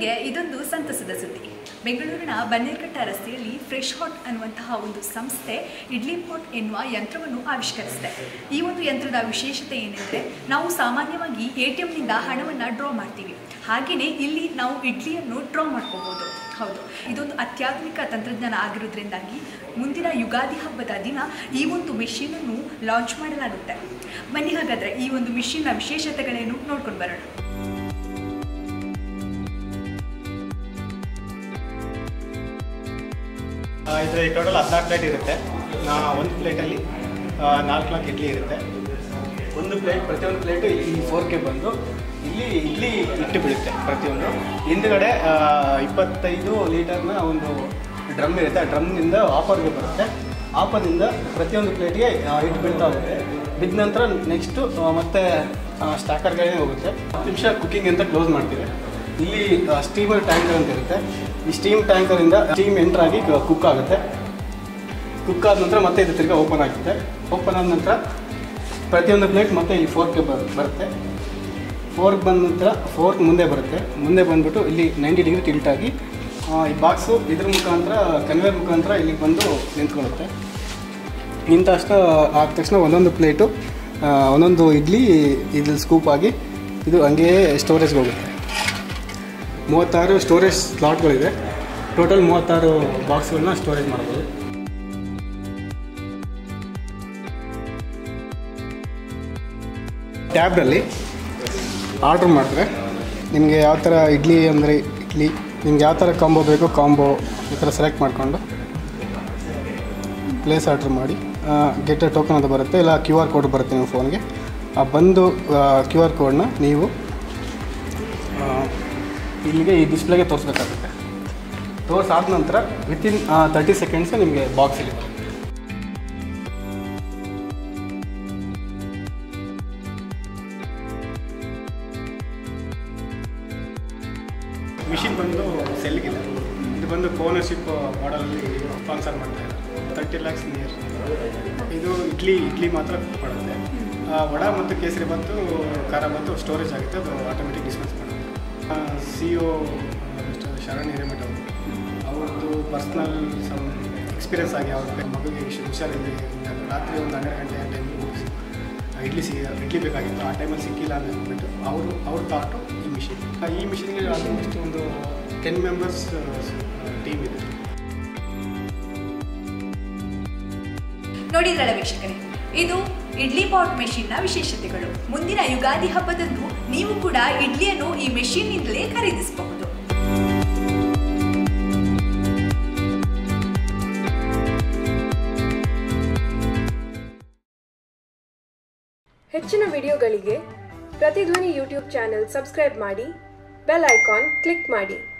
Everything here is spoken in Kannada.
ಮೊದಲಿಗೆ ಇದೊಂದು ಸಂತಸದ ಸುದ್ದಿ ಬೆಂಗಳೂರಿನ ಬನ್ನೇರ್ಘಟ್ಟ ರಸ್ತೆಯಲ್ಲಿ ಫ್ರೆಶ್ ಹಾಟ್ ಅನ್ನುವಂತಹ ಒಂದು ಸಂಸ್ಥೆ ಇಡ್ಲಿ ಪಾಟ್ ಎನ್ನುವ ಯಂತ್ರವನ್ನು ಆವಿಷ್ಕರಿಸಿದೆ ಈ ಒಂದು ಯಂತ್ರದ ವಿಶೇಷತೆ ಏನೆಂದರೆ ನಾವು ಸಾಮಾನ್ಯವಾಗಿ ಎ ಟಿ ಎಮ್ನಿಂದ ಹಣವನ್ನು ಡ್ರಾ ಮಾಡ್ತೀವಿ ಹಾಗೆಯೇ ಇಲ್ಲಿ ನಾವು ಇಡ್ಲಿಯನ್ನು ಡ್ರಾ ಮಾಡ್ಕೋಬೋದು ಹೌದು ಇದೊಂದು ಅತ್ಯಾಧುನಿಕ ತಂತ್ರಜ್ಞಾನ ಆಗಿರೋದ್ರಿಂದಾಗಿ ಮುಂದಿನ ಯುಗಾದಿ ಹಬ್ಬದ ದಿನ ಈ ಒಂದು ಮೆಷಿನನ್ನು ಲಾಂಚ್ ಮಾಡಲಾಗುತ್ತೆ ಬನ್ನಿ ಹಾಗಾದರೆ ಈ ಒಂದು ಮಿಷಿನ್ನ ವಿಶೇಷತೆಗಳೇನು ನೋಡ್ಕೊಂಡು ಬರೋಣ ಇದರಲ್ಲಿ ಟೋಟಲ್ ಹದಿನಾಲ್ಕು ಪ್ಲೇಟ್ ಇರುತ್ತೆ ನಾ ಒಂದು ಪ್ಲೇಟಲ್ಲಿ ನಾಲ್ಕು ನಾಲ್ಕು ಇಡ್ಲಿ ಇರುತ್ತೆ ಒಂದು ಪ್ಲೇಟ್ ಪ್ರತಿಯೊಂದು ಪ್ಲೇಟು ಈ ಫೋರ್ಗೆ ಬಂದು ಇಲ್ಲಿ ಇಡ್ಲಿ ಇಟ್ಟು ಬೀಳುತ್ತೆ ಪ್ರತಿಯೊಂದು ಹಿಂದ್ಗಡೆ ಆ, ಇಪ್ಪತ್ತೈದು ಲೀಟರ್ನ ಒಂದು ಡ್ರಮ್ ಇರುತ್ತೆ ಆ ಡ್ರಮ್ನಿಂದ ಆಫರ್ಗೆ ಬರುತ್ತೆ ಆಫರ್ನಿಂದ ಪ್ರತಿಯೊಂದು ಪ್ಲೇಟ್ಗೆ ಇಟ್ಟು ಬೀಳ್ತಾ ಹೋಗುತ್ತೆ ಬಿದ್ದ ನಂತರ ನೆಕ್ಸ್ಟು ಮತ್ತೆ ಸ್ಟಾಕರ್ಗಳೇ ಹೋಗುತ್ತೆ ಹತ್ತು ನಿಮಿಷ ಕುಕ್ಕಿಂಗ್ ಅಂತ ಕ್ಲೋಸ್ ಮಾಡ್ತೀವಿ ಇಲ್ಲಿ ಸ್ಟೀಮರ್ ಟ್ಯಾಂಕರ್ ಅಂತ ಇರುತ್ತೆ ಈ ಸ್ಟೀಮ್ ಟ್ಯಾಂಕರಿಂದ ಸ್ಟೀಮ್ ಎಂಟರ್ ಆಗಿ ಕುಕ್ ಆಗುತ್ತೆ ಕುಕ್ ಆದ ನಂತರ ಮತ್ತೆ ಇದು ತಿರ್ಗಾ ಓಪನ್ ಆಗುತ್ತೆ ಓಪನ್ ಆದ ನಂತರ ಪ್ರತಿಯೊಂದು ಪ್ಲೇಟ್ ಮತ್ತೆ ಈ ಫೋರ್ಕ್ಗೆ ಬರುತ್ತೆ ಫೋರ್ಕ್ ಬಂದ ನಂತರ ಫೋರ್ಕ್ ಮುಂದೆ ಬರುತ್ತೆ ಮುಂದೆ ಬಂದ್ಬಿಟ್ಟು ಇಲ್ಲಿ ನೈಂಟಿ ಡಿಗ್ರಿ ಟಿಲ್ಟ್ ಆಗಿ ಆ, ಈ ಬಾಕ್ಸು ಇದ್ರ ಮುಖಾಂತರ ಕನ್ವೇರ್ ಮುಖಾಂತರ ಇಲ್ಲಿಗೆ ಬಂದು ನಿಂತ್ಕೊಳ್ಳುತ್ತೆ ನಿಂತ ತಕ್ಷಣ ಆದ ತಕ್ಷಣ ಒಂದೊಂದು ಪ್ಲೇಟು ಆ, ಒಂದೊಂದು ಇಡ್ಲಿ ಇದ್ರಲ್ಲಿ ಸ್ಕೂಪ್ ಆಗಿ ಇದು ಹಂಗೇ ಸ್ಟೋರೇಜ್ಗೆ ಹೋಗುತ್ತೆ ಮೂವತ್ತಾರು ಸ್ಟೋರೇಜ್ ಸ್ಲಾಟ್ಗಳಿದೆ ಟೋಟಲ್ ಮೂವತ್ತಾರು ಬಾಕ್ಸ್ಗಳನ್ನ ಸ್ಟೋರೇಜ್ ಮಾಡ್ಬೋದು ಟ್ಯಾಬ್ನಲ್ಲಿ ಆರ್ಡ್ರ್ ಮಾಡಿದ್ರೆ ನಿಮಗೆ ಯಾವ ಥರ ಇಡ್ಲಿ ಅಂದರೆ ಇಡ್ಲಿ ನಿಮ್ಗೆ ಯಾವ ಥರ ಕಾಂಬೋ ಬೇಕೋ ಕಾಂಬೋ ಈ ಥರ ಸೆಲೆಕ್ಟ್ ಮಾಡಿಕೊಂಡು ಪ್ಲೇಸ್ ಆರ್ಡ್ರ್ ಮಾಡಿ ಗೆಟ್ ಎ ಟೋಕನ್ ಅಂತ ಬರುತ್ತೆ ಇಲ್ಲ ಕ್ಯೂ ಆರ್ ಕೋಡ್ ಬರುತ್ತೆ ನಿಮ್ಮ ಫೋನ್ಗೆ ಆ ಬಂದು ಕ್ಯೂ ಆರ್ ಕೋಡ್ನ ನೀವು ಆ, ಇಲ್ಲಿಗೆ ಈ ಡಿಸ್ಪ್ಲೇಗೆ ತೋರಿಸ್ಬೇಕಾಗುತ್ತೆ ತೋರಿಸಾದ ನಂತರ ವಿತಿನ್ ತರ್ಟಿ ಸೆಕೆಂಡ್ಸ್ ನಿಮಗೆ ಬಾಕ್ಸ್ ಇಲ್ಲಿ ಬರುತ್ತೆ ಮಿಷಿನ್ ಬಂದು ಸೆಲ್ಗಿಲ್ಲ ಇದು ಬಂದು ಓನರ್ಶಿಪ್ ಮಾಡಲಲ್ಲಿ ಸ್ಪಾನ್ಸರ್ ಮಾಡ್ತಾ ಇದ್ದಾರೆ ತರ್ಟಿ ಲ್ಯಾಕ್ಸ್ ನಿಯರ್ ಇದು ಇಡ್ಲಿ ಇಡ್ಲಿ ಮಾತ್ರ ಕೊಡುತ್ತೆ ಆ, ವಡ ಮತ್ತು ಕೇಸರಿ ಬಂತು ಖಾರ ಬಂತು ಸ್ಟೋರೇಜ್ ಆಗುತ್ತೆ ಅದು ಆಟೋಮೆಟಿಕ್ ಡಿಸ್ಪೆನ್ಸ್ ಮಾಡುತ್ತೆ ಸಿ ಒ ಶರಣ್ ಹಿರೇಮಠ ಅವರು ಅವ್ರದ್ದು ಪರ್ಸ್ನಲ್ ಸಮ್ ಎಕ್ಸ್ಪೀರಿಯನ್ಸ್ ಆಗಿ ಅವ್ರ ಮಗುಗೆ ಹುಷ- ಹುಷಾರಿಲ್ಲ ಇದ್ದಾಗ ರಾತ್ರಿ ಒಂದು ಹನ್ನೆರಡು ಗಂಟೆ ಆ ಟೈಮಿಗೆ ಹೋಗಿ ಇಡ್ಲಿ ಸಿ ಇಡ್ಲಿ ಬೇಕಾಗಿತ್ತು ಆ ಟೈಮಲ್ಲಿ ಸಿಕ್ಕಿಲ್ಲ ಅಂತ ಅಂದ್ಬಿಟ್ಟು ಅವರು ಅವ್ರ ಥಾಟು ಈ ಮಿಷಿನ್ ಈ ಮಿಷಿನ್ಗೆ ಆಲ್ಮೋಸ್ಟ್ ಒಂದು ಟೆನ್ ಮೆಂಬರ್ಸ್ ಟೀಮ್ ಇದೆ ನೋಡಿದ್ರಲ್ಲ ವೀಕ್ಷಕರೇ ಇದು ಇಡ್ಲಿ ಪಾಟ್ ಮೆಷಿನ್ನ ವಿಶೇಷತೆಗಳು ಮುಂದಿನ ಯುಗಾದಿ ಹಬ್ಬದಂದು ನೀವು ಕೂಡ ಇಡ್ಲಿಯನ್ನು ಈ ಮೆಷಿನ್ನಿಂದಲೇ ಖರೀದಿಸಬಹುದು ಹೆಚ್ಚಿನ ವಿಡಿಯೋಗಳಿಗೆ ಪ್ರತಿಧ್ವನಿ ಯೂಟ್ಯೂಬ್ ಚಾನೆಲ್ ಸಬ್ಸ್ಕ್ರೈಬ್ ಮಾಡಿ ಬೆಲ್ ಐಕಾನ್ ಕ್ಲಿಕ್ ಮಾಡಿ